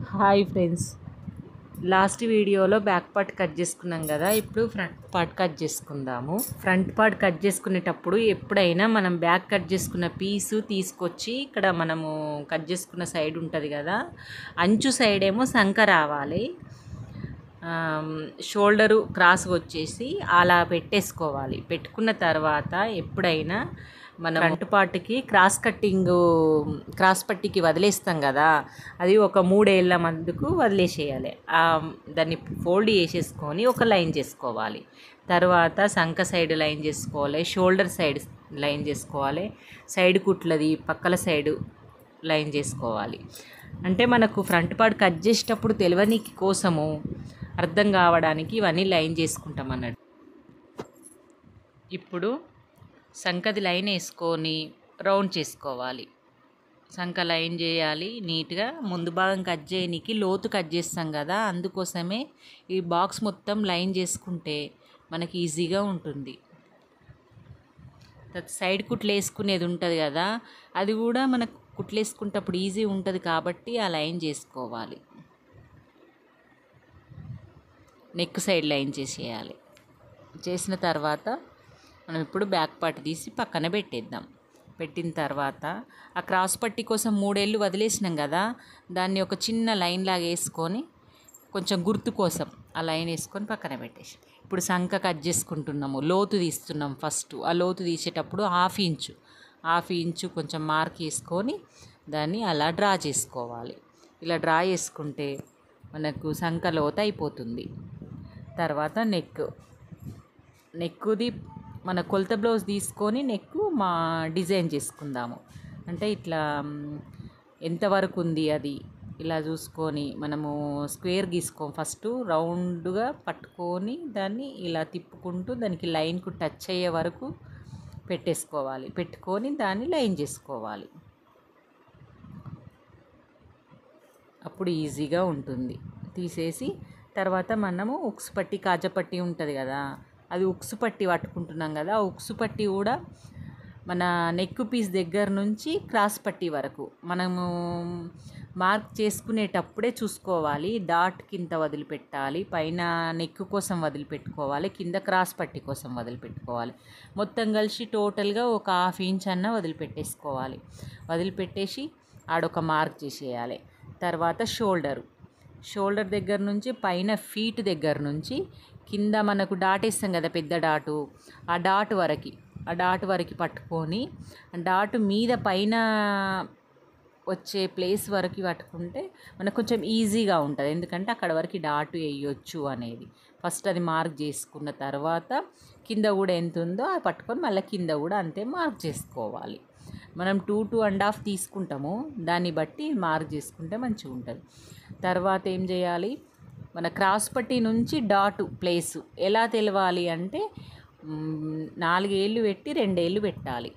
hi friends last వీడియోలో back part cut చేసుకున్నాం కదా ఇప్పుడు ఫ్రంట్ పార్ట్ కట్ చేసుకుందాము ఫ్రంట్ పార్ట్ కట్ చేసుకునేటప్పుడు ఎప్పుడైనా మనం బ్యాక్ కట్ చేసుకున్న పీసు తీసుకొచ్చి ఇక్కడ మనము కట్ చేసుకున్న సైడ్ ఉంటుంది కదా అంచు సైడ్ ఏమో సంక రావాలి షోల్డరు క్రాస్ వచ్చేసి అలా పెట్టేసుకోవాలి పెట్టుకున్న తర్వాత ఎప్పుడైనా మన ఫ్రంట్ పార్ట్కి క్రాస్ కట్టింగ్ క్రాస్ పట్టికి వదిలేస్తాం కదా అది ఒక మూడేళ్ళ మందుకు వదిలేసేయాలి ఆ, దాన్ని ఫోల్డ్ చేసేసుకొని ఒక లైన్ చేసుకోవాలి తర్వాత సంక సైడ్ లైన్ చేసుకోవాలి షోల్డర్ సైడ్ లైన్ చేసుకోవాలి సైడ్ కుట్లది పక్కల సైడు లైన్ చేసుకోవాలి అంటే మనకు ఫ్రంట్ పార్ట్ కట్ చేసేటప్పుడు తెలియనికి కోసము అర్థం కావడానికి ఇవన్నీ లైన్ చేసుకుంటాం అన్నట్టు ఇప్పుడు సంకది లైన్ వేసుకొని రౌండ్ చేసుకోవాలి సంక లైన్ చేయాలి నీట్గా ముందు భాగం కట్ చేయనీకి లోతు కట్ చేస్తాం కదా అందుకోసమే ఈ బాక్స్ మొత్తం లైన్ చేసుకుంటే మనకి ఈజీగా ఉంటుంది తర్వాత సైడ్ కుట్లు వేసుకునేది ఉంటుంది కదా అది కూడా మనకు కుట్లు వేసుకునేటప్పుడు ఈజీ ఉంటుంది కాబట్టి ఆ లైన్ చేసుకోవాలి నెక్ సైడ్ లైన్ చేసేయాలి చేసిన తర్వాత మనం ఇప్పుడు బ్యాక్ పార్ట్ తీసి పక్కన పెట్టేద్దాం పెట్టిన తర్వాత ఆ క్రాస్ పట్టి కోసం మూడేళ్ళు వదిలేసినాం కదా దాన్ని ఒక చిన్న లైన్ లాగా వేసుకొని కొంచెం గుర్తు కోసం ఆ లైన్ వేసుకొని పక్కన పెట్టేసి ఇప్పుడు సంక కట్ చేసుకుంటున్నాము లోతు తీస్తున్నాం ఫస్ట్ ఆ లోతు తీసేటప్పుడు హాఫ్ ఇంచు హాఫ్ ఇంచు కొంచెం మార్క్ వేసుకొని దాన్ని అలా డ్రా చేసుకోవాలి ఇలా డ్రా చేసుకుంటే మనకు సంక లోతు అయిపోతుంది తర్వాత నెక్ నెక్కుది మన కొలత బ్లౌజ్ తీసుకొని నెక్ మా డిజైన్ చేసుకుందాము అంటే ఇట్లా మ్, ఎంతవరకు ఉంది అది ఇలా చూసుకొని మనము స్క్వేర్ గీసుకోం ఫస్ట్ రౌండ్గా పట్టుకొని దాన్ని ఇలా తిప్పుకుంటూ దానికి లైన్కు టచ్ అయ్యే వరకు పెట్టేసుకోవాలి పెట్టుకొని దాన్ని లైన్ చేసుకోవాలి అప్పుడు ఈజీగా ఉంటుంది తీసేసి తర్వాత మనము ఉక్స్ పట్టి కాజపట్టి ఉంటుంది కదా అది ఉక్సు పట్టి పట్టుకుంటున్నాం కదా ఆ ఉక్సు పట్టి కూడా మన నెక్ పీస్ దగ్గర నుంచి క్రాస్ పట్టి వరకు మనము మార్క్ చేసుకునేటప్పుడే చూసుకోవాలి డాట్ కింద వదిలిపెట్టాలి పైన నెక్ కోసం వదిలిపెట్టుకోవాలి కింద క్రాస్ పట్టి కోసం వదిలిపెట్టుకోవాలి మొత్తం కలిసి టోటల్గా ఒక హాఫ్ ఇంచ్ అన్న వదిలిపెట్టేసుకోవాలి వదిలిపెట్టేసి ఆడొక మార్క్ చేసేయాలి తర్వాత షోల్డరు షోల్డర్ దగ్గర నుంచి పైన ఫీట్ దగ్గర నుంచి కింద మనకు డాట్ వేస్తాం కదా పెద్ద డాటు ఆ డాట్ వరకు ఆ డాట్ వరకు పట్టుకొని ఆ డాట్ మీద పైన వచ్చే ప్లేస్ వరకు పట్టుకుంటే మనకు కొంచెం ఈజీగా ఉంటుంది ఎందుకంటే అక్కడ వరకు డాట్ వేయొచ్చు అనేది ఫస్ట్ అది మార్క్ చేసుకున్న తర్వాత కింద కూడా ఎంత ఉందో అది పట్టుకొని మళ్ళీ కింద కూడా అంతే మార్క్ చేసుకోవాలి మనం టూ టూ అండ్ హాఫ్ తీసుకుంటాము దాన్ని బట్టి మార్క్ చేసుకుంటే మంచిగా ఉంటుంది తర్వాత ఏం చేయాలి మన క్రాస్ పట్టి నుంచి డాటు ప్లేసు ఎలా తెలవాలి అంటే మ్, నాలుగేళ్ళు పెట్టి రెండేళ్ళు పెట్టాలి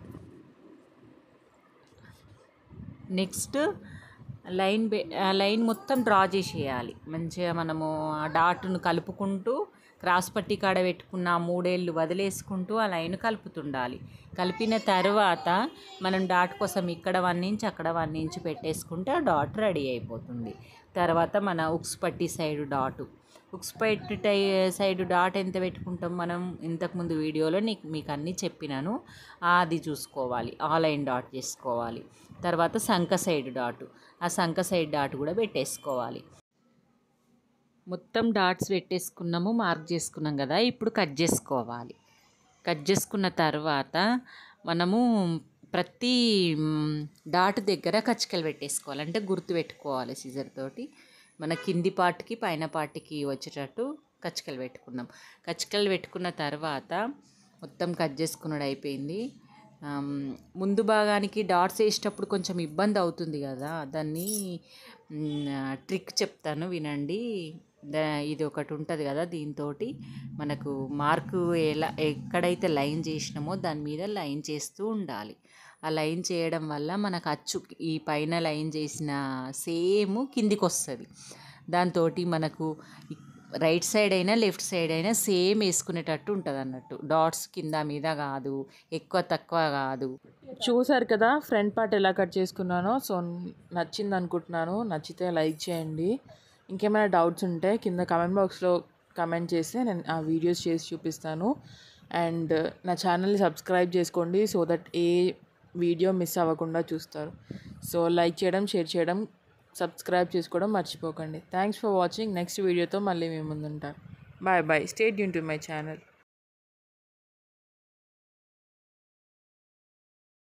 నెక్స్ట్ లైన్ బె- ఆ లైన్ మొత్తం డ్రా చేసేయాలి మంచిగా మనము ఆ డాట్ను కలుపుకుంటూ క్రాస్ పట్టి కాడ పెట్టుకున్న ఆ మూడేళ్ళు వదిలేసుకుంటూ ఆ లైన్ కలుపుతుండాలి కలిపిన తర్వాత మనం డాట్ కోసం ఇక్కడ వన్ ఇంచ్ అక్కడ వన్ ఇంచ్ పెట్టేసుకుంటే ఆ డాట్ రెడీ అయిపోతుంది తర్వాత మన ఉక్స్ పట్టి సైడ్ డాటు ఉక్స్ పట్టి టై సైడ్ డాట్ ఎంత పెట్టుకుంటాం మనం ఇంతకుముందు వీడియోలో నీకు మీకు అన్నీ చెప్పినాను అది చూసుకోవాలి ఆ లైన్ డాట్ చేసుకోవాలి తర్వాత సంక సైడ్ డాటు ఆ సంక సైడ్ డాట్ కూడా పెట్టేసుకోవాలి మొత్తం డాట్స్ పెట్టేసుకున్నాము మార్క్ చేసుకున్నాం కదా ఇప్పుడు కట్ చేసుకోవాలి కట్ చేసుకున్న తర్వాత మనము ప్రతి మ్, డాట్ దగ్గర కచ్చికలు పెట్టేసుకోవాలి అంటే గుర్తు పెట్టుకోవాలి సిజర్ తోటి మన కింది పార్ట్కి పైన పార్ట్కి వచ్చేటట్టు కచ్చికలు పెట్టుకున్నాం కచ్చికలు పెట్టుకున్న తర్వాత మొత్తం కట్ చేసుకున్నాడు అయిపోయింది ఆమ్, ముందు భాగానికి డాట్స్ వేసేటప్పుడు కొంచెం ఇబ్బంది అవుతుంది కదా దాన్ని ట్రిక్ చెప్తాను వినండి దా ఇది ఒకటి ఉంటుంది కదా దీంతో మనకు మార్కు ఎలా ఎక్కడైతే లైన్ చేసినామో దాని మీద లైన్ చేస్తూ ఉండాలి ఆ లైన్ చేయడం వల్ల మనకు అచ్చు ఈ పైన లైన్ చేసిన సేమ్ కిందికి వస్తుంది దాంతో మనకు ఇ- రైట్ సైడ్ అయినా లెఫ్ట్ సైడ్ అయినా సేమ్ వేసుకునేటట్టు ఉంటుంది అన్నట్టు డాట్స్ కింద మీద కాదు ఎక్కువ తక్కువ కాదు చూసారు కదా ఫ్రంట్ పార్ట్ ఎలా కట్ చేసుకున్నానో సో నచ్చింది అనుకుంటున్నాను నచ్చితే లైక్ చేయండి ఇంకేమైనా డౌట్స్ ఉంటే కింద కమెంట్ బాక్స్లో కమెంట్ చేస్తే నేను ఆ వీడియోస్ చేసి చూపిస్తాను అండ్ నా ఛానల్ని సబ్స్క్రైబ్ చేసుకోండి so that a video miss అవ్వకుండా చూస్తారు సో లైక్ చేయడం షేర్ చేయడం సబ్స్క్రైబ్ చేసుకోవడం మర్చిపోకండి థ్యాంక్స్ ఫర్ వాచింగ్ నెక్స్ట్ వీడియోతో మళ్ళీ మీ ముందుంటాను బాయ్ బాయ్ స్టేట్ యూన్ టు మై ఛానల్